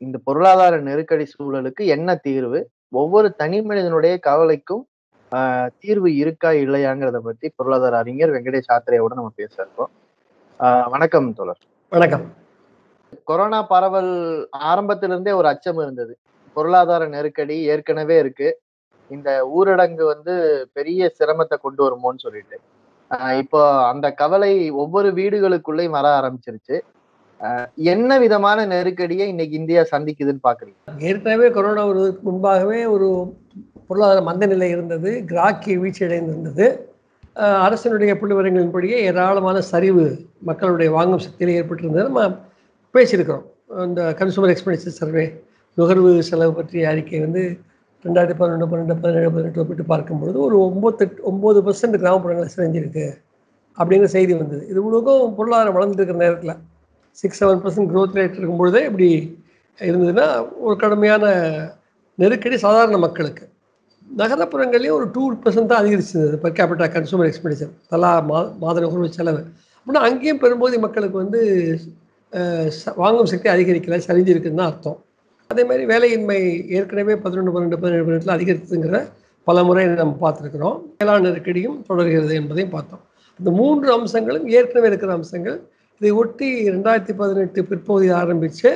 இந்த பொருளாதார நெருக்கடி சூழலுக்கு என்ன தீர்வு ஒவ்வொரு தனி மனிதனுடைய கவலைக்கும் ஆஹ் தீர்வு இருக்கா இல்லையாங்கிறத பத்தி பொருளாதார அறிஞர் வெங்கடேஷ் ஆத்திரையோட நம்ம பேச இருக்கோம் ஆஹ் வணக்கம் தோழர் வணக்கம் கொரோனா பரவல் ஆரம்பத்திலிருந்தே ஒரு அச்சம் இருந்தது பொருளாதார நெருக்கடி ஏற்கனவே இருக்கு இந்த ஊரடங்கு வந்து பெரிய சிரமத்தை கொண்டு வருமோன்னு சொல்லிட்டு ஆஹ் இப்போ அந்த கவலை ஒவ்வொரு வீடுகளுக்குள்ளேயும் வர ஆரம்பிச்சிருச்சு ஆஹ் என்ன விதமான நெருக்கடியை இன்னைக்கு இந்தியா சந்திக்குதுன்னு பாக்குறீங்க ஏற்கனவே கொரோனா வருவதற்கு முன்பாகவே ஒரு பொருளாதார மந்த நிலை இருந்தது கிராக்கி வீழ்ச்சியடைந்திருந்தது அஹ் அரசினுடைய புள்ளிவரங்களின்படியே ஏராளமான சரிவு மக்களுடைய வாங்கும் சக்தியில் ஏற்பட்டிருந்தது நம்ம பேசியிருக்கிறோம் இந்த கன்சூமர் எக்ஸ்பென்டிச்சர் சர்வே நுகர்வு செலவு பற்றிய அறிக்கை வந்து ரெண்டாயிரத்தி பதினொன்று பன்னெண்டு பதினேழு பதினெட்டு ஒப்பிட்டு பார்க்கும்பொழுது ஒரு ஒம்பத்தெட்டு ஒம்பது பர்சன்ட் கிராமப்புறங்களில் செஞ்சிருக்கு அப்படிங்கிற செய்தி வந்தது இது முழுக்கும் பொருளாதாரம் வளர்ந்துட்டு இருக்கிற நேரத்தில் six seven percent growth rate இருக்கும்பொழுதே இப்படி இருந்ததுன்னா ஒரு கடுமையான நெருக்கடி சாதாரண மக்களுக்கு நகரப்புறங்கள்லேயும் ஒரு டூ பர்சன்ட் தான் அதிகரிச்சிருந்தது per capita கன்சூமர் எக்ஸ்பெண்டிச்சர் தலா மா மாத நுகர்வு செலவு அப்படின்னா அங்கேயும் பெரும்போது மக்களுக்கு வந்து அஹ், ச- வாங்கும் சக்தி அதிகரிக்கல சரிஞ்சிருக்குன்னு தான் அர்த்தம் அதே மாதிரி வேலையின்மை ஏற்கனவே பதினொன்று பன்னெண்டு பதினேழு பதினெட்டில் அதிகரித்துங்கிற பல முறை நம்ம பார்த்துருக்குறோம் மேலாண் நெருக்கடியும் தொடர்கிறது என்பதையும் பார்த்தோம் இந்த மூன்று அம்சங்களும் ஏற்கனவே இருக்கிற அம்சங்கள் இதை ஒட்டி ரெண்டாயிரத்தி பதினெட்டு பிற்பகுதியில் ஆரம்பித்து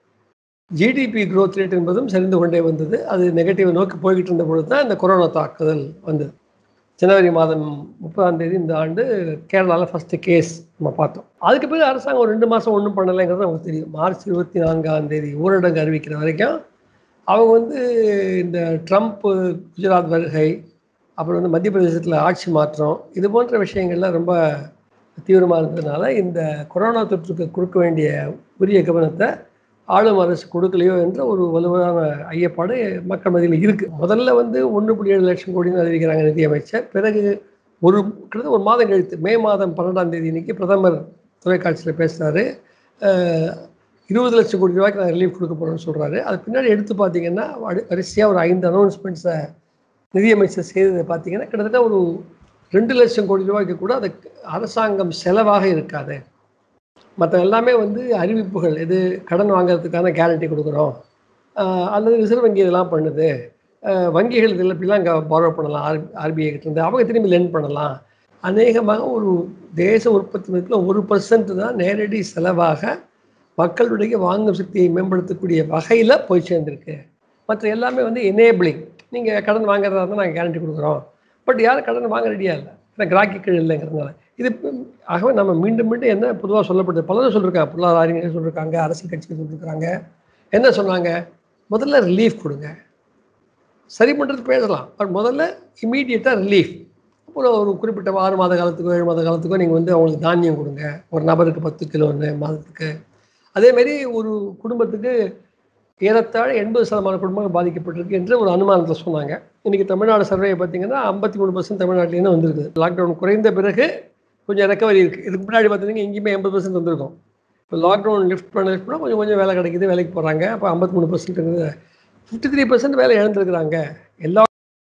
ஜிடிபி growth ரேட் என்பதும் சரிந்து கொண்டே வந்தது அது நெகட்டிவ் நோக்கி போய்கிட்டு இருந்த பொழுது தான் இந்த கொரோனா தாக்குதல் வந்தது ஜனவரி மாதம் முப்பதாம் தேதி இந்த ஆண்டு கேரளாவில் ஃபஸ்ட்டு கேஸ் நம்ம பார்த்தோம் அதுக்கு பிறகு அரசாங்கம் ஒரு ரெண்டு மாதம் ஒன்றும் பண்ணலைங்கிறது நமக்கு தெரியும் மார்ச் இருபத்தி நான்காம் தேதி ஊரடங்கு அறிவிக்கிற வரைக்கும் அவங்க வந்து இந்த ட்ரம்ப் குஜராத் வருகை அப்புறம் வந்து மத்திய பிரதேசத்தில் ஆட்சி மாற்றம் இது போன்ற விஷயங்கள்லாம் ரொம்ப தீவிரமாக இருந்ததுனால இந்த கொரோனா தொற்றுக்கு கொடுக்க வேண்டிய உரிய கவனத்தை ஆளும் அரசு கொடுக்கலையோ என்ற ஒரு வலுவான ஐயப்பாடு மக்கள் மத்தியில் இருக்குது முதல்ல வந்து ஒன்று புள்ளி ஏழு லட்சம் கோடின்னு அறிவிக்கிறாங்க நிதியமைச்சர் பிறகு ஒரு கிட்டத்தட்ட ஒரு மாதம் கழித்து மே மாதம் பன்னெண்டாம் தேதி இன்னைக்கு பிரதமர் தொலைக்காட்சியில் பேசுகிறாரு இருபது லட்சம் கோடி ரூபாய்க்கு நான் ரிலீஃப் கொடுக்க போகிறேன்னு சொல்கிறாரு அது பின்னாடி எடுத்து பார்த்தீங்கன்னா வரி- வரிசையாக ஒரு ஐந்து அனௌன்ஸ்மெண்ட்ஸை நிதியமைச்சர் செய்ததை பார்த்தீங்கன்னா கிட்டத்தட்ட ஒரு ரெண்டு லட்சம் கோடி ரூபாய்க்கு கூட அது அரசாங்கம் செலவாக இருக்காது மற்ற எல்லாமே வந்து அறிவிப்புகள் இது கடன் வாங்குறதுக்கான கேரண்டி கொடுக்குறோம் ஆஹ் அல்லது ரிசர்வ் வங்கி இதெல்லாம் பண்ணுது ஆஹ் வங்கிகள் இதில் இப்படிலாம் இங்கே பாரோ பண்ணலாம் ஆர் ஆர்பிஐ கிட்ட இருந்து அவங்க திரும்பி லென் பண்ணலாம் அநேகமாக ஒரு தேச உற்பத்தி மதிப்பில் ஒரு பர்சன்ட் தான் நேரடி செலவாக மக்களுடைய வாங்கும் சக்தியை மேம்படுத்தக்கூடிய வகையில் போய் சேர்ந்துருக்கு மற்ற எல்லாமே வந்து எனேபிளிங் நீங்கள் கடன் வாங்குறதா இருந்தால் நாங்கள் கேரண்டி கொடுக்குறோம் பட் யாரும் கடன் வாங்க ரெடியாக இல்லை ஏன்னா கிராக்கிகள் இல்லைங்கிறதுனால இது ப- ஆகவே நம்ம மீண்டும் மீண்டும் என்ன பொதுவாக சொல்லப்படுது பலரும் சொல்லியிருக்காங்க பொருளாதார அறிஞர்கள் சொல்லியிருக்காங்க அரசியல் கட்சிகள் சொல்லியிருக்காங்க என்ன சொன்னாங்க முதல்ல ரிலீஃப் கொடுங்க சரி பண்ணுறது பேசலாம் பட் முதல்ல இமீடியட்டாக ரிலீஃப் அப்புறம் ஒரு குறிப்பிட்ட ஆறு மாத காலத்துக்கோ ஏழு மாத காலத்துக்கோ நீங்கள் வந்து அவங்களுக்கு தானியம் கொடுங்க ஒரு நபருக்கு பத்து கிலோன்னு மாதத்துக்கு அதேமாரி ஒரு குடும்பத்துக்கு ஏறத்தாழ எண்பது சதமான குடும்பங்கள் பாதிக்கப்பட்டிருக்கு என்று ஒரு அனுமானத்தில் சொன்னாங்க இன்றைக்கி தமிழ்நாடு சர்வே பார்த்தீங்கன்னா ஐம்பத்தி மூணு பர்சன்ட் தமிழ்நாட்டிலேருந்து வந்திருக்குது லாக்டவுன் குறைந்த பிறகு கொஞ்சம் ரெக்கவரி இருக்குது இதுக்கு முன்னாடி பார்த்தீங்கன்னா எங்கேயுமே எண்பது பர்சன்ட் வந்திருக்கும் இப்போ லாக்டவுன் லிஃப்ட் பண்ண லிஃப்ட் பண்ணால் கொஞ்சம் கொஞ்சம் வேலை கிடைக்குது வேலைக்கு போகிறாங்க அப்போ ஐம்பத்தி மூணு பர்சன்ட் ஃபிஃப்டி த்ரீ பர்சன்ட் வேலை இழந்திருக்கிறாங்க எல்லா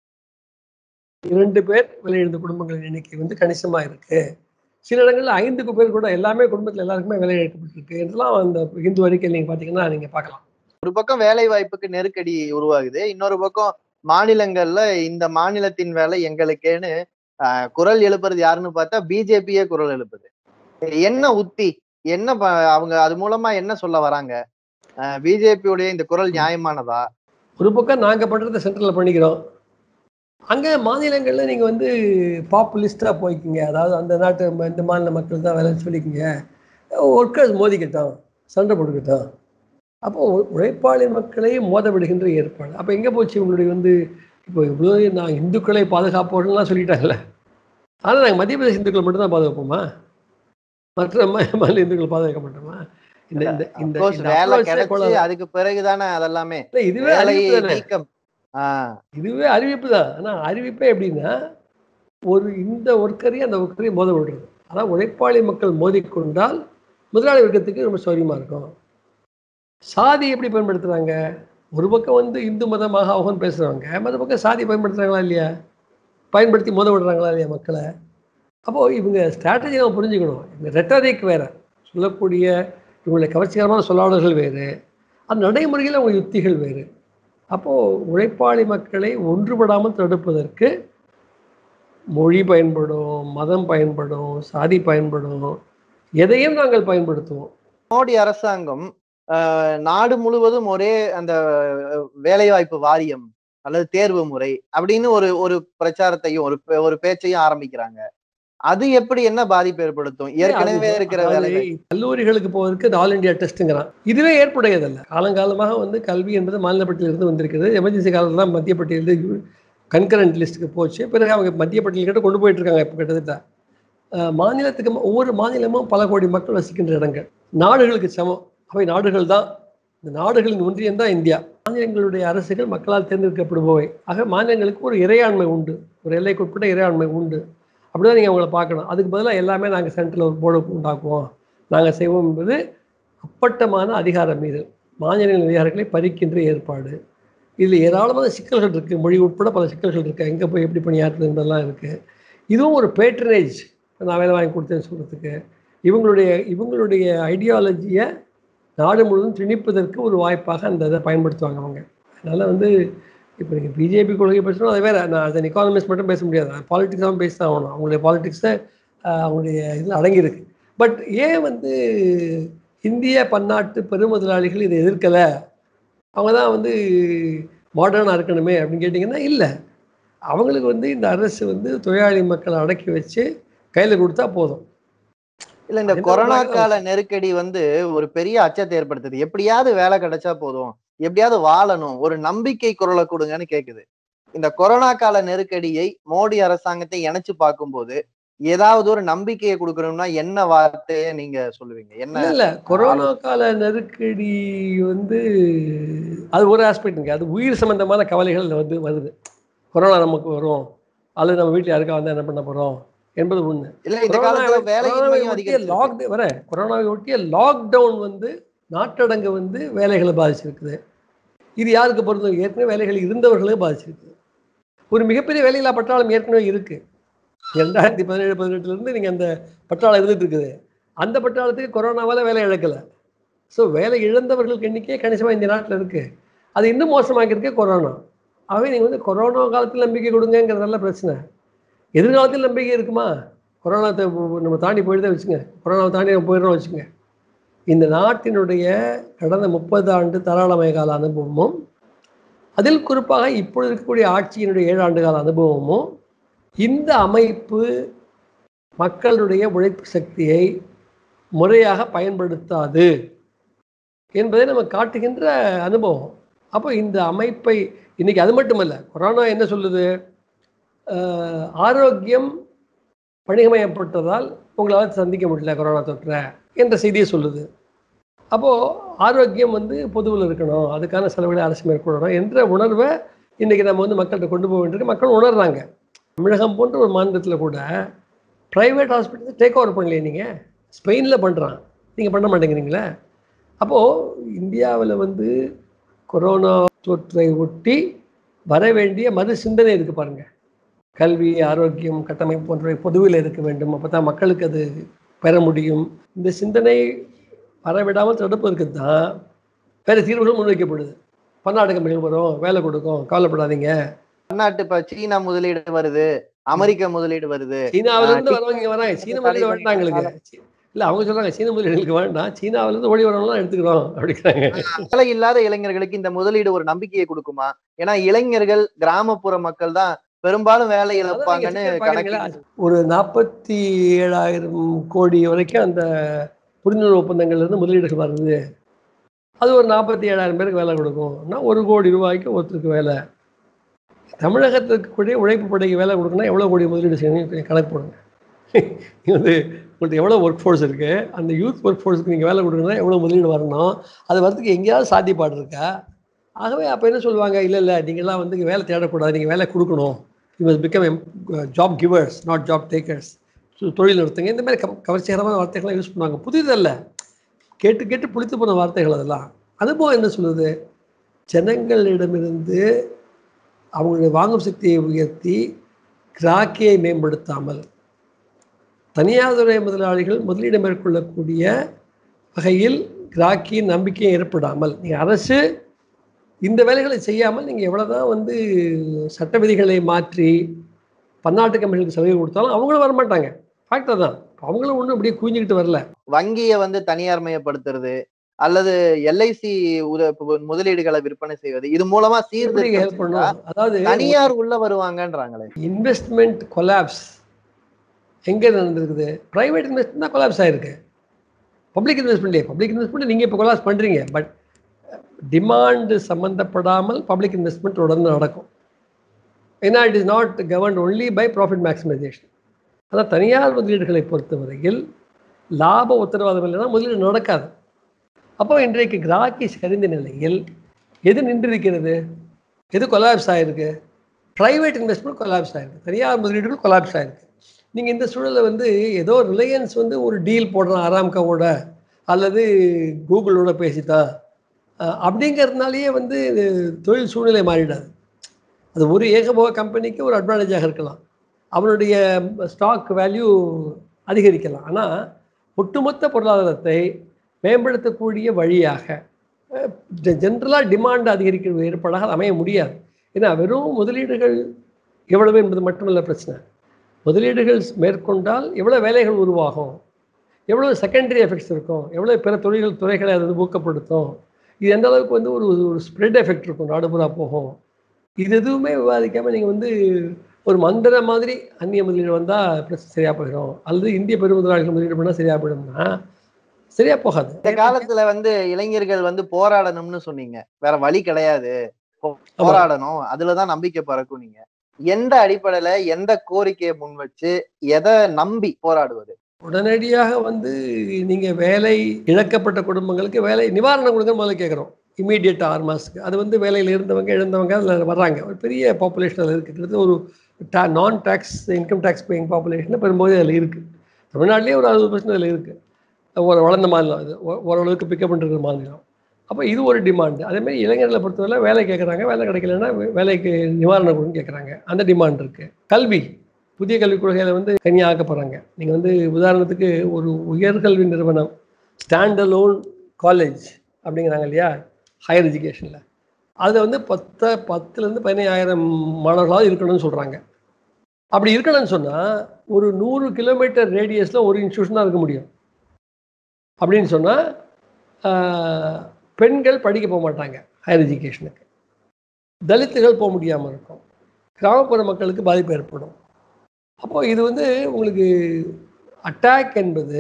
இரண்டு பேர் வேலை இழந்த குடும்பங்களின் எண்ணிக்கை வந்து கணிசமாக இருக்குது சில இடங்களில் ஐந்துக்கு பேர் கூட எல்லாமே குடும்பத்தில் எல்லாருக்குமே வேலை இழக்கப்பட்டிருக்கு இதெல்லாம் அந்த இந்து அறிக்கையில் நீங்கள் பார்த்தீங்கன்னா நீங்கள் பார்க்கலாம் ஒரு பக்கம் வேலை வாய்ப்புக்கு நெருக்கடி உருவாகுது இன்னொரு பக்கம் மாநிலங்கள்ல இந்த மாநிலத்தின் வேலை எங்களுக்கேன்னு ஆஹ், குரல் எழுப்புறது யாருன்னு பார்த்தா பிஜேபியே குரல் எழுப்புது என்ன உத்தி என்ன ப- அவங்க அது மூலமா என்ன சொல்ல வராங்க பிஜேபியுடைய இந்த குரல் நியாயமானதா ஒரு பக்கம் நாங்கள் பண்ணுறத சென்ட்ரலில் பண்ணிக்கிறோம் அங்கே மாநிலங்களில் நீங்கள் வந்து பாப்புலிஸ்டாக போய்க்கிங்க அதாவது அந்த நாட்டு ம- இந்த மாநில மக்கள் தான் வேலைன்னு சொல்லிக்கிங்க ஒர்க்கர்ஸ் மோதிக்கிட்டோம் சண்டை போட்டுக்கிட்டோம் அப்போ உ- உழைப்பாளி மக்களை மோத விடுகின்ற ஏற்பாடு அப்போ எங்கே போச்சு உங்களுடைய வந்து இப்போ இவ்வளோ நான் இந்துக்களை பாதுகாப்போம்லாம் சொல்லிட்டாங்கல்ல ஆனால் நாங்கள் மத்திய பிரதேச இந்துக்களை மட்டும் தான் பாதுகாப்போமா மற்ற மா- மாநில இந்துக்கள் பாதுகாக்க மாட்டோமா இந்த இந்த இந்த Of course, இந்த வேலை approach ஏ கிடைச்சு கொள்ளலாம். அதுக்கு பிறகுதானே அதெல்லாமே இல்ல, இதுவே வேலை அறிவிப்பு தானே நீக்கம் ஆஹ் இதுவே அறிவிப்பு தான் ஆனால் அறிவிப்பே எப்படின்னா ஒரு இந்த ஒர்க்கரையும் அந்த ஒர்க்கரையும் மோத விடுறது அதான் உழைப்பாளி மக்கள் மோதிக்கொண்டால் முதலாளி வர்க்கத்துக்கு ரொம்ப சௌரியமாக இருக்கும் சாதி எப்படி பயன்படுத்துகிறாங்க ஒரு பக்கம் வந்து இந்து மதமாக அவன் பேசுகிறவங்க மற்ற பக்கம் சாதி பயன்படுத்துகிறாங்களா இல்லையா பயன்படுத்தி மோத விடுறாங்களா இல்லையா மக்களை அப்போது இவங்க ஸ்ட்ராட்டஜி நம்ம புரிஞ்சுக்கணும் இவங்க ரெட்டரிக் வேறு சொல்லக்கூடிய இவங்களுடைய கவர்ச்சிகரமான சொல்லாடல்கள் வேறு அந்த நடைமுறையில் அவங்க யுத்திகள் வேறு அப்போது உழைப்பாளி மக்களை ஒன்றுபடாமல் தடுப்பதற்கு மொழி பயன்படும் மதம் பயன்படும் சாதி பயன்படும் எதையும் நாங்கள் பயன்படுத்துவோம் மோடி அரசாங்கம் ஆஹ், நாடு முழுவதும் ஒரே அந்த வேலைவாய்ப்பு வாரியம் அல்லது தேர்வு முறை அப்படின்னு ஒரு ஒரு பிரச்சாரத்தையும் ஒரு பே- ஒரு பேச்சையும் ஆரம்பிக்கிறாங்க அது எப்படி என்ன பாதிப்பு ஏற்படுத்தும் ஏற்கனவே அது- இருக்கிற அதாவது வேலை கல்லூரிகளுக்கு போவதற்கு இந்த ஆல் இந்தியா டெஸ்ட்டுங்கிறான் இதுவே ஏற்புடையதல்ல காலங்காலமாக வந்து கல்வி என்பது மாநில பட்டியலிருந்து வந்திருக்கிறது எமர்ஜென்சி காலத்தில் தான் மத்திய பட்டியலிருந்து கன்கரண்ட் லிஸ்ட்டுக்கு போச்சு பிறகு அவங்க மத்திய பட்டியல் கிட்ட கொண்டு போயிட்டு இருக்காங்க இப்போ கிட்டத்தட்ட அஹ், மாநிலத்துக்கு ம- ஒவ்வொரு மாநிலமும் பல கோடி மக்கள் வசிக்கின்ற இடங்கள் நாடுகளுக்கு சமம் அவை நாடுகள் தான் இந்த நாடுகளின் ஒன்றியம் தான் இந்தியா மாநிலங்களுடைய அரசுகள் மக்களால் தேர்ந்தெடுக்கப்படுபவை ஆக மாநிலங்களுக்கு ஒரு இறையாண்மை உண்டு ஒரு எல்லைக்குட்பட்ட இறையாண்மை உண்டு அப்படிதான் நீங்கள் அவங்கள பார்க்கணும் அதுக்கு பதிலாக எல்லாமே நாங்கள் சென்ட்ரல் ஒரு போர்டு உண்டாக்குவோம் நாங்கள் செய்வோம் என்பது அப்பட்டமான அதிகார மீறல் மாநிலங்களின் அதிகாரங்களை பறிக்கின்ற ஏற்பாடு இதில் ஏராளமான சிக்கல்கள் இருக்குது மொழி உட்பட பல சிக்கல்கள் இருக்குது எங்கே போய் எப்படி பணியாற்றுறது என்பதெல்லாம் இருக்குது இதுவும் ஒரு பேட்ரனேஜ் நான் வேலை வாங்கி கொடுத்தேன்னு சொல்கிறதுக்கு இவங்களுடைய இவங்களுடைய ஐடியாலஜியை நாடு முழுவதும் திணிப்பதற்கு ஒரு வாய்ப்பாக அந்த இதை பயன்படுத்துவாங்க அவங்க அதனால் வந்து இப்போ நீங்கள் பிஜேபி கொள்கை பேசணும் அது வேறு நான் அதை எக்கானமிஸ்ட் மட்டும் பேச முடியாது பாலிட்டிக்ஸாகவும் பேச தான் ஆகணும் அவங்களுடைய பாலிட்டிக்ஸை அவங்களுடைய இதில் அடங்கியிருக்கு பட் ஏன் வந்து இந்திய பன்னாட்டு பெருமுதலாளிகள் இதை எதிர்க்கலை அவங்க தான் வந்து மாடர்னாக இருக்கணுமே அப்படின்னு கேட்டிங்கன்னா இல்லை அவங்களுக்கு வந்து இந்த அரசு வந்து தொழிலாளி மக்களை அடக்கி வச்சு கையில் கொடுத்தா போதும் இல்ல இந்த என்ன கொரோனா மாதிரி கால நெருக்கடி வந்து ஒரு பெரிய அச்சத்தை ஏற்படுத்துது எப்படியாவது வேலை கிடைச்சா போதும் எப்படியாவது வாழணும் ஒரு நம்பிக்கை குரலை கொடுங்கன்னு கேக்குது இந்த கொரோனா கால நெருக்கடியை மோடி அரசாங்கத்தை இணைச்சு பார்க்கும்போது ஏதாவது ஒரு நம்பிக்கையை கொடுக்கணும்னா என்ன வார்த்தையை நீங்க சொல்லுவீங்க என்ன இல்லை இல்லை கொரோனா கால நெருக்கடி வந்து அது ஒரு ஆஸ்பெக்ட்டுங்க அது உயிர் சம்பந்தமான கவலைகள் வந்து வருது கொரோனா நமக்கு வரும் அல்லது நம்ம வீட்டில் யாருக்கா வந்தால் என்ன பண்ண போகிறோம் என்பது ஒன்று இல்ல இந்த காலத்துல வேலையின்மையும் அதிகரிச்சு லாக் வர கொரோனாவை ஒட்டிய லாக்டவுன் வந்து நாட்டடங்கு வந்து வேலைகளை பாதிச்சிருக்குது இது யாருக்கு பொருந்தும் ஏற்கனவே வேலைகள் இருந்தவர்களே பாதிச்சிருக்குது ஒரு மிகப்பெரிய வேலையில்லா பட்டாளம் ஏற்கனவே இருக்கு ரெண்டாயிரத்தி பதினேழு பதினெட்டுலேருந்து நீங்கள் அந்த பட்டாளம் இருந்துட்டு இருக்குது அந்த பட்டாளத்துக்கு கொரோனாவால் வேலை இழக்கலை ஸோ வேலை இழந்தவர்களுக்கு எண்ணிக்கையே கணிசமாக இந்த நாட்டில் இருக்குது அது இன்னும் மோசமாக்கியிருக்கே கொரோனா ஆகவே நீங்கள் வந்து கொரோனா காலத்தில் நம்பிக்கை கொடுங்கங்கிறதெல்லாம் பிரச்சனை எதிர்காலத்தில் நம்பிக்கை இருக்குமா கொரோனா த- நம்ம தாண்டி போயிட்டு தான் வச்சுங்க கொரோனாவை தாண்டி நம்ம போயிடுறோம் வச்சுங்க இந்த நாட்டினுடைய கடந்த முப்பது ஆண்டு தாராளமய கால அனுபவமும் அதில் குறிப்பாக இப்பொழுது இருக்கக்கூடிய ஆட்சியினுடைய ஏழு ஆண்டு கால அனுபவமும் இந்த அமைப்பு மக்களுடைய உழைப்பு சக்தியை முறையாக பயன்படுத்தாது என்பதை நம்ம காட்டுகின்ற அனுபவம் அப்போ இந்த அமைப்பை இன்னைக்கு அது மட்டுமல்ல கொரோனா என்ன சொல்லுது அஹ், ஆரோக்கியம் பணிகமயப்பட்டதால் உங்களால் சந்திக்க முடியல கொரோனா தொற்றை என்ற செய்தியை சொல்லுது அப்போது ஆரோக்கியம் வந்து பொதுவில் இருக்கணும் அதுக்கான செலவுகளை அரசு மேற்கொள்ளணும் என்ற உணர்வை இன்றைக்கி நம்ம வந்து மக்கள்கிட்ட கொண்டு போக வேண்டியிருக்கு மக்கள் உணர்றாங்க தமிழகம் போன்ற ஒரு மாநிலத்தில் கூட ப்ரைவேட் ஹாஸ்பிட்டல் டேக் ஓவர் பண்ணலையே நீங்கள் ஸ்பெயினில் பண்ணுறான் நீங்கள் பண்ண மாட்டேங்கிறீங்களே அப்போது இந்தியாவில் வந்து கொரோனா தொற்றை ஒட்டி வர வேண்டிய மறு சிந்தனை இருக்குது பாருங்கள் கல்வி ஆரோக்கியம் கட்டமைப்பு போன்றவை பொதுவில் இருக்க வேண்டும் அப்போ தான் மக்களுக்கு அது பெற முடியும் இந்த சிந்தனை வரவிடாமல் தடுப்பதற்கு தான் வேறு தீர்வுகள் முன்வைக்கப்படுது பன்னாட்டு கம்பெனிகள் வரும் வேலை கொடுக்கும் கவலைப்படாதீங்க பன்னாட்டு இப்ப சீனா முதலீடு வருது அமெரிக்க முதலீடு வருது சீனாவில இருந்து ஆஹ் வரவங்க இங்க வராங்க சீன தடை முதலீடு வேண்டாம் எங்களுக்கு சி- இல்ல அவங்க சொல்றாங்க சீன முதலீடுகளுக்கு வேண்டாம் சீனாவில இருந்து ஓடி வரவங்களாம் எடுத்துக்கிறோம் அப்படிங்கிறாங்க வேலை இல்லாத இளைஞர்களுக்கு இந்த முதலீடு ஒரு நம்பிக்கையை கொடுக்குமா ஏன்னா இளைஞர்கள் கிராமப்புற மக்கள் தான் பெரும்பாலும் வேலை இழப்பாங்கன்னு அதான் நீங்க கணக்கு பாக்குறீங்களா? ஒரு நாற்பத்தி ஏழாயிரம் கோடி வரைக்கும் அந்த புரிந்துணர்வு ஒப்பந்தங்கள்ல இருந்து முதலீடுகள் வருது அது ஒரு நாற்பத்தி ஏழாயிரம் பேருக்கு வேலை கொடுக்கும்னா ஒரு கோடி ரூபாய்க்கு ஒருத்தருக்கு வேலை தமிழகத்துக்கு கூட உழைப்பு படைக்கு வேலை கொடுக்கணும்னா எவ்வளோ கோடி முதலீடு செய்யணும் கொஞ்சம் கணக்கு போடுங்க நீங்க வந்து உங்கள்கிட்ட எவ்வளோ ஒர்க் ஃபோர்ஸ் இருக்குது அந்த யூத் ஒர்க் ஃபோர்ஸுக்கு நீங்கள் வேலை கொடுக்கணும்னா எவ்வளோ முதலீடு வரணும் அது வரதுக்கு எங்கேயாவது சாத்தியப்பாடு இருக்கா ஆகவே அப்போ என்ன சொல்லுவாங்க இல்லை இல்லை நீங்கள்லாம் வந்து இங்க வேலை தேடக்கூடாது நீங்கள் வேலை கொடுக்கணும் you must become job givers not job takers தொழில் நிறுத்துங்க இந்த மாதிரி க- கவர்ச்சிகரமான வார்த்தைகள்லாம் யூஸ் பண்ணுவாங்க புதிதல்ல கேட்டு கேட்டு புளித்து போன வார்த்தைகள் அதெல்லாம் அனுபவம் என்ன சொல்லுது ஜனங்களிடமிருந்து அவங்களுடைய வாங்கும் சக்தியை உயர்த்தி கிராக்கியை மேம்படுத்தாமல் தனியார் துறை முதலாளிகள் முதலீடு மேற்கொள்ளக்கூடிய வகையில் கிராக்கி நம்பிக்கையும் ஏற்படாமல் நீங்கள் அரசு இந்த வேலைகளை செய்யாமல் நீங்கள் எவ்வளோதான் வந்து சட்ட விதிகளை மாற்றி பன்னாட்டு கம்பெனிகளுக்கு சலுகை கொடுத்தாலும் அவங்களும் வரமாட்டாங்க ஃபேக்டர் தான் அவங்களும் ஒன்றும் அப்படியே குவிஞ்சுக்கிட்டு வரல வங்கியை வந்து தனியார்மயப்படுத்துறது அல்லது எல்ஐசி முதலீடுகளை விற்பனை செய்வது இது மூலமா எப்படி சீர்திருத்தம் ஹெல்ப் செஞ்சா பண்ணும் அதாவது தனியார் உள்ள வருவாங்கன்றாங்களே இன்வெஸ்ட்மெண்ட் கொலாப்ஸ் எங்கே நடந்திருக்குது ப்ரைவேட் இன்வெஸ்ட்மெண்ட் தான் கொலாப்ஸ் ஆயிருக்கு பப்ளிக் இன்வெஸ்ட்மெண்ட்லேயே பப்ளிக் இன்வெஸ்ட்மெண்ட் நீங்கள் இப்போ கொலாப்ஸ் பண்ணுறீங்க பட் டிமாண்டு சம்மந்தப்படாமல் பப்ளிக் இன்வெஸ்ட்மெண்ட் தொடர்ந்து நடக்கும் ஏன்னா it is not governed only by profit maximization அதான் தனியார் முதலீடுகளை பொறுத்தவரையில் லாப உத்தரவாதம் இல்லைன்னா முதலீடு நடக்காது அப்போ இன்றைக்கு கிராக்கி சரிந்த நிலையில் எது நின்றிருக்கிறது எது கொலாப்ஸ் ஆயிருக்கு ப்ரைவேட் இன்வெஸ்ட்மெண்ட் கொலாப்ஸ் ஆயிருக்கு தனியார் முதலீடுகள் கொலாப்ஸ் ஆயிருக்கு நீங்கள் இந்த சூழலில் வந்து ஏதோ ரிலையன்ஸ் வந்து ஒரு டீல் போடுறான் அராம்காவோட அல்லது கூகுளோட பேசித்தான் அஹ் அப்படிங்கிறதுனாலேயே வந்து இது தொழில் சூழ்நிலை மாறிடாது அது ஒரு ஏகபோக கம்பெனிக்கு ஒரு அட்வான்டேஜாக இருக்கலாம் அவனுடைய ஸ்டாக் வேல்யூ அதிகரிக்கலாம் ஆனால் ஒட்டுமொத்த பொருளாதாரத்தை மேம்படுத்தக்கூடிய வழியாக ஜென்ரலாக டிமாண்ட் அதிகரிக்கிற ஏற்பாடாக அது அமைய முடியாது ஏன்னா வெறும் முதலீடுகள் எவ்வளவு என்பது மட்டுமல்ல பிரச்சனை முதலீடுகள் மேற்கொண்டால் எவ்வளோ வேலைகள் உருவாகும் எவ்வளோ செகண்டரி எஃபெக்ட்ஸ் இருக்கும் எவ்வளோ பிற தொழில்கள் துறைகளை அது வந்து ஊக்கப்படுத்தும் இது எந்த அளவுக்கு வந்து ஒரு ஒரு ஸ்ப்ரெட் எஃபெக்ட் இருக்கும் நாடு பூரா போகும் இது எதுவுமே விவாதிக்காமல் நீங்கள் வந்து ஒரு மந்திர மாதிரி அந்நிய முதலீடு வந்தால் பிரச்சனை சரியாக போயிடும் அல்லது இந்திய பெருமுதலாளிகள் முதலீடு பண்ணால் சரியாக போயிடும்னா சரியாக போகாது இந்த காலத்துல வந்து இளைஞர்கள் வந்து போராடணும்னு சொன்னீங்க வேற வழி கிடையாது போ- போராடணும் அதுலதான் நம்பிக்கை பிறக்கும் நீங்க எந்த அடிப்படையில எந்த கோரிக்கையை முன் வச்சு எதை நம்பி போராடுவது உடனடியாக வந்து நீங்கள் வேலை இழக்கப்பட்ட குடும்பங்களுக்கு வேலை நிவாரணம் கொடுங்க முதல்ல கேட்குறோம் இமீடியட் ஆறு மாதத்துக்கு அது வந்து வேலையில் இருந்தவங்க இழந்தவங்க அதில் வர்றாங்க ஒரு பெரிய பாப்புலேஷன் அதில் இருக்குது கிட்டத்தட்ட ஒரு டா நான் tax income tax paying population பெரும்போது அதில் இருக்குது தமிழ்நாட்டிலேயே ஒரு அறுபது பர்சன்ட் அதில் இருக்குது ஒரு வளர்ந்த மாநிலம் அது ஓ- ஓரளவுக்கு பிக்கப் பண்ணுற மாநிலம் அப்போ இது ஒரு டிமாண்டு அதேமாதிரி இளைஞர்களை பொறுத்தவரை வேலை கேட்குறாங்க வேலை கிடைக்கலன்னா வே- வேலைக்கு நிவாரணம் கொடுன்னு கேட்குறாங்க அந்த டிமாண்ட் இருக்குது கல்வி புதிய கல்விக் கொள்கையில் வந்து கனியாக போகிறாங்க நீங்கள் வந்து உதாரணத்துக்கு ஒரு உயர்கல்வி நிறுவனம் ஸ்டாண்ட் அலோன் காலேஜ் அப்படிங்கிறாங்க இல்லையா ஹையர் எஜுகேஷனில் அதில் வந்து பத்து பத்துலேருந்து பதினையாயிரம் மாணவர்களாக இருக்கணும்னு சொல்கிறாங்க அப்படி இருக்கணும்னு சொன்னால் ஒரு நூறு கிலோமீட்டர் ரேடியஸில் ஒரு இன்ஸ்டியூஷன் தான் இருக்க முடியும் அப்படின்னு சொன்னால் பெண்கள் படிக்க போக மாட்டாங்க ஹையர் எஜுகேஷனுக்கு தலித்துகள் போக முடியாமல் இருக்கும் கிராமப்புற மக்களுக்கு பாதிப்பு ஏற்படும் அப்போது இது வந்து உங்களுக்கு அட்டாக் என்பது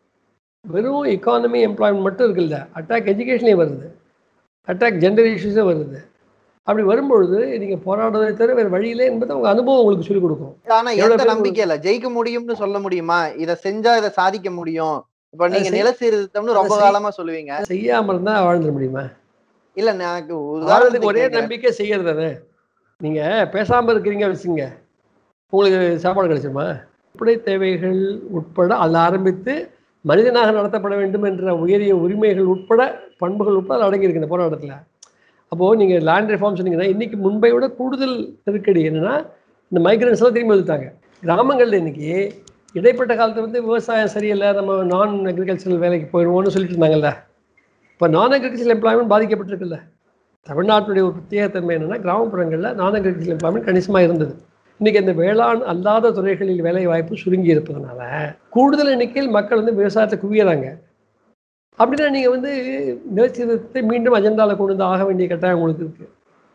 வெறும் எக்கானமி எம்ப்ளாய்மெண்ட் மட்டும் இருக்குல்ல அட்டாக் எஜுகேஷனே வருது அட்டாக் ஜெண்டர் இஷ்யூஸே வருது அப்படி வரும்பொழுது நீங்கள் போராடுவதை தவிர வேறு வழியிலே என்பது அவங்க அனுபவம் உங்களுக்கு சொல்லிக் கொடுக்கும் ஆனா எவ்வளவு எந்த பேர் நம்பிக்கை இல்ல ஜெயிக்க முடியும்னு சொல்ல முடியுமா இத செஞ்சா இதை சாதிக்க முடியும் இப்ப நீங்க செய்- நில சீர்திருத்தம்னு ரொம்ப அதை செய்- காலமா சொல்லுவீங்க செய்யாமல் இருந்தால் வாழ்ந்துட முடியுமா இல்ல எனக்கு வாழ்றதுக்கு உதாரணத்துக்கு ஒரே கேக்குறேன். நம்பிக்கை செய்யறது தானே நீங்கள் பேசாமல் இருக்கிறீங்க வச்சுங்க உங்களுக்கு சாப்பாடு கிடைச்சிருமா அடிப்படை தேவைகள் உட்பட அதில் ஆரம்பித்து மனிதனாக நடத்தப்பட வேண்டும் என்ற உயரிய உரிமைகள் உட்பட பண்புகள் உட்பட அதில் அடங்கியிருக்கு இந்த போராட்டத்தில் அப்போது நீங்கள் லேண்ட் ரிஃபார்ம் சொன்னீங்கன்னா இன்றைக்கி முன்பை விட கூடுதல் நெருக்கடி என்னென்னா இந்த மைக்ரன்ஸ் எல்லாம் திரும்பி வந்துட்டாங்க கிராமங்களில் இன்னைக்கு இடைப்பட்ட காலத்தில் வந்து விவசாயம் சரியில்லை நம்ம நான் அக்ரிகல்ச்சரல் வேலைக்கு போயிடுவோம்னு சொல்லிட்டு இருந்தாங்கல்ல இப்போ நான் அக்ரிகல்ச்சரல் எம்ப்ளாய்மெண்ட் பாதிக்கப்பட்டிருக்குல்ல தமிழ்நாட்டுடைய ஒரு பிரத்யேகத்தன்மை என்னென்னா கிராமப்புறங்களில் நான் அக்ரிகல்ச்சரல் எம்ப்ளாய்மெண்ட் கணிசமாக இருந்தது இன்றைக்கி அந்த வேளாண் அல்லாத துறைகளில் வேலை வாய்ப்பு சுருங்கி இருப்பதனால கூடுதல் எண்ணிக்கையில் மக்கள் வந்து விவசாயத்தை குவியறாங்க அப்படின்னா நீங்கள் வந்து நிலச்சீர்திருத்தத்தை மீண்டும் அஜெண்டாவில் கொண்டு வந்து ஆக வேண்டிய கட்டாயம் உங்களுக்கு இருக்குது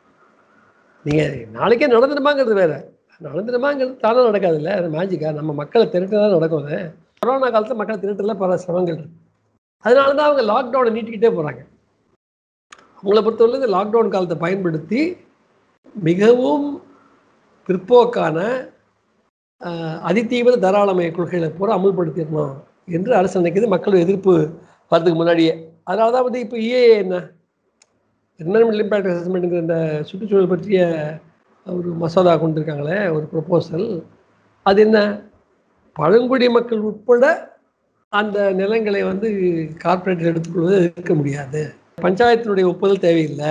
நீங்கள் நாளைக்கே நடந்துடுமாங்கிறது வேற நடந்துடுமாங்கிறது தானே நடக்காதுல்ல அது மேஜிக்கா நம்ம மக்களை திரட்டு தான் நடக்கும் அது கொரோனா காலத்தில் மக்களை திரட்டுல பல சிரமங்கள் இருக்கு அதனால தான் அவங்க லாக்டவுனை நீட்டிக்கிட்டே போகிறாங்க அவங்கள பொறுத்தவரை இந்த லாக்டவுன் காலத்தை பயன்படுத்தி மிகவும் பிற்போக்கான ஆஹ், அதிதீவிர தாராளமய கொள்கைகளை பூரா அமுல்படுத்திடணும் என்று அரசு நினைக்கிறது மக்கள் எதிர்ப்பு வரதுக்கு முன்னாடியே அதனால தான் வந்து இப்போ இஏ என்ன என்வரன்மெண்டல் இம்பேக்ட் அசஸ்மெண்ட்டுங்கிற இந்த சுற்றுச்சூழல் பற்றிய ஒரு மசோதா கொண்டிருக்காங்களே ஒரு ப்ரொபோசல் அது என்ன பழங்குடி மக்கள் உட்பட அந்த நிலங்களை வந்து கார்ப்பரேட் எடுத்துக்கொள்வது இருக்க முடியாது பஞ்சாயத்தினுடைய ஒப்புதல் தேவையில்லை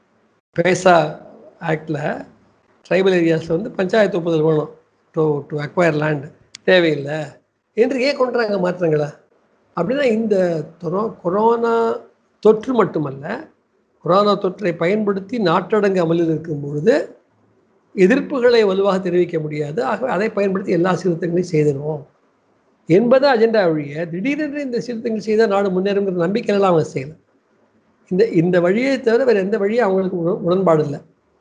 பேசா ஆக்டில் ட்ரைபல் ஏரியாஸில் வந்து பஞ்சாயத்து ஒப்புதல் வேணும் டு டு அக்வயர் லேண்ட் தேவையில்லை என்று ஏன் கொண்டுறாங்க மாற்றங்களை அப்படின்னா இந்த தொரோ கொரோனா தொற்று மட்டுமல்ல கொரோனா தொற்றை பயன்படுத்தி நாட்டடங்கு அமலில் இருக்கும் பொழுது எதிர்ப்புகளை வலுவாக தெரிவிக்க முடியாது ஆகவே அதை பயன்படுத்தி எல்லா சீர்திருத்தங்களையும் செய்திருவோம் என்பது அஜெண்டா வழிய திடீரென்று இந்த சீர்திருத்தங்கள் செய்தால் நாடு முன்னேறுங்கிற நம்பிக்கையெல்லாம் அவங்க செய்யல இந்த இந்த வழியை தவிர வேறு எந்த வழியும் அவங்களுக்கு உட- உடன்பாடு இல்லை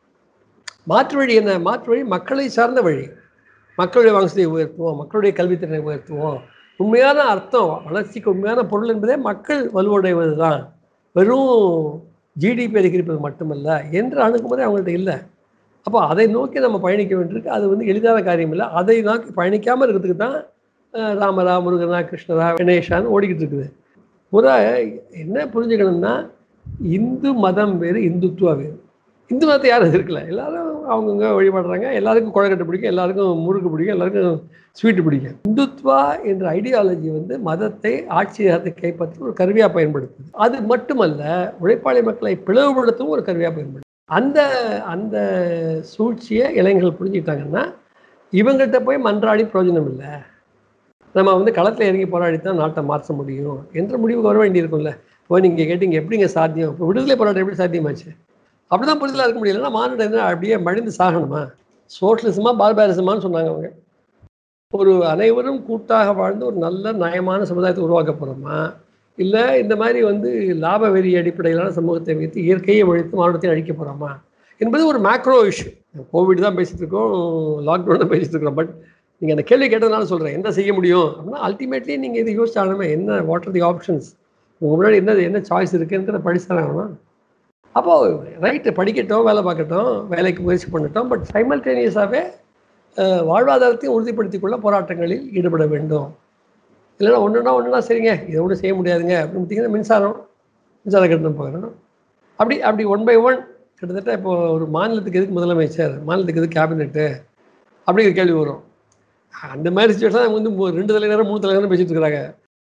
மாற்று வழி என்ன மாற்று வழி மக்களை சார்ந்த வழி மக்களுடைய வசதியை உயர்த்துவோம் மக்களுடைய கல்வித்திறனை உயர்த்துவோம் உண்மையான அர்த்தம் வளர்ச்சிக்கு உண்மையான பொருள் என்பதே மக்கள் வலுவடைவது தான் வெறும் ஜிடிபி அதிகரிப்பது மட்டுமல்ல என்ற அணுகுமுறை அவங்கள்ட்ட இல்லை அப்போ அதை நோக்கி நம்ம பயணிக்க வேண்டியிருக்கு அது வந்து எளிதான காரியம் இல்லை அதை நோக்கி பயணிக்காமல் இருக்கிறதுக்கு தான் அஹ், ராமரா முருகனா கிருஷ்ணரா கணேஷான்னு ஓடிக்கிட்டு இருக்குது முறை என்ன புரிஞ்சுக்கணும்னா இந்து மதம் வேறு இந்துத்துவா வேறு இந்து மதத்தை யாரும் இருக்கல எல்லாரும் அவங்கவுங்க வழிபடுறாங்க எல்லாருக்கும் குழக்கட்டை பிடிக்கும் எல்லாருக்கும் முறுக்கு பிடிக்கும் எல்லாருக்கும் ஸ்வீட்டு பிடிக்கும் இந்துத்வா என்ற ஐடியாலஜி வந்து மதத்தை ஆட்சியத்தை கைப்பற்ற ஒரு கருவியாக பயன்படுத்துது அது மட்டுமல்ல உழைப்பாளி மக்களை பிளவுபடுத்தவும் ஒரு கருவியாக பயன்படுது அந்த அந்த சூழ்ச்சியை இளைஞர்கள் புரிஞ்சுக்கிட்டாங்கன்னா இவங்ககிட்ட போய் மன்றாடி பிரயோஜனம் இல்லை நம்ம வந்து களத்தில் இறங்கி போராடி தான் நாட்டை மாற்ற முடியும் என்ற முடிவுக்கு வர வேண்டியிருக்கும்ல இப்போ நீங்கள் கேட்டீங்க எப்படிங்க சாத்தியம் இப்போ விடுதலை போராட்டம் எப்படி சாத்தியமாச்சு அப்படிதான் புரிதலாக இருக்க முடியலன்னா மாநிலம் என்ன அப்படியே மடிந்து சாகணுமா சோஷலிசமா பார்பாரிசமான்னு சொன்னாங்க அவங்க ஒரு அனைவரும் கூட்டாக வாழ்ந்து ஒரு நல்ல நயமான சமுதாயத்தை உருவாக்க போகிறோமா இல்லை இந்த மாதிரி வந்து லாப வெறி அடிப்படையிலான சமூகத்தை வைத்து இயற்கையை ஒழித்து மாநிலத்தை அழிக்க போகிறோமா என்பது ஒரு மேக்ரோ இஷ்யூ கோவிட் தான் பேசிட்டு இருக்கோம் லாக்டவுன் தான் பேசிட்டு இருக்கிறோம் பட் நீங்கள் அந்த கேள்வி கேட்டதுனால சொல்கிறேன் என்ன செய்ய முடியும் அப்படின்னா அல்டிமேட்லி நீங்கள் இது யோசிச்சாலுமே என்ன வாட் ஆர் தி ஆப்ஷன்ஸ் உங்கள் முன்னாடி என்ன என்ன சாய்ஸ் இருக்குன்றத படிச்சாலும் அப்போது ரைட்டு படிக்கட்டும் வேலை பார்க்கட்டும் வேலைக்கு முயற்சி பண்ணட்டும் பட் சைமல்டேனியஸாகவே வாழ்வாதாரத்தையும் உறுதிப்படுத்திக் கொள்ள போராட்டங்களில் ஈடுபட வேண்டும் இல்லைன்னா ஒன்றுனா ஒன்றுனா சரிங்க இதை ஒன்றும் செய்ய முடியாதுங்க அப்படின்னு பார்த்தீங்கன்னா மின்சாரம் மின்சார கட்டணம் போகிறோம் அப்படி அப்படி ஒன் பை ஒன் கிட்டத்தட்ட இப்போ ஒரு மாநிலத்துக்கு எதுக்கு முதலமைச்சர் மாநிலத்துக்கு எதுக்கு கேபினெட்டு அப்படிங்கிற கேள்வி வரும் அந்த மாதிரி சுச்சுவேஷன் அவங்க வந்து மூ- ரெண்டு தலைநேரம் மூணு தலைநேரம் பேசிட்டு இருக்கிறாங்க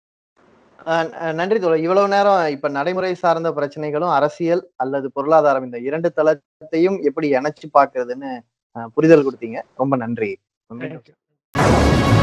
அஹ் அஹ் நன்றி தோழர் இவ்வளவு நேரம் இப்ப நடைமுறை சார்ந்த பிரச்சனைகளும் அரசியல் அல்லது பொருளாதாரம் இந்த இரண்டு தளத்தையும் எப்படி இணைச்சு பாக்குறதுன்னு அஹ் புரிதல் கொடுத்தீங்க ரொம்ப நன்றி Thank you.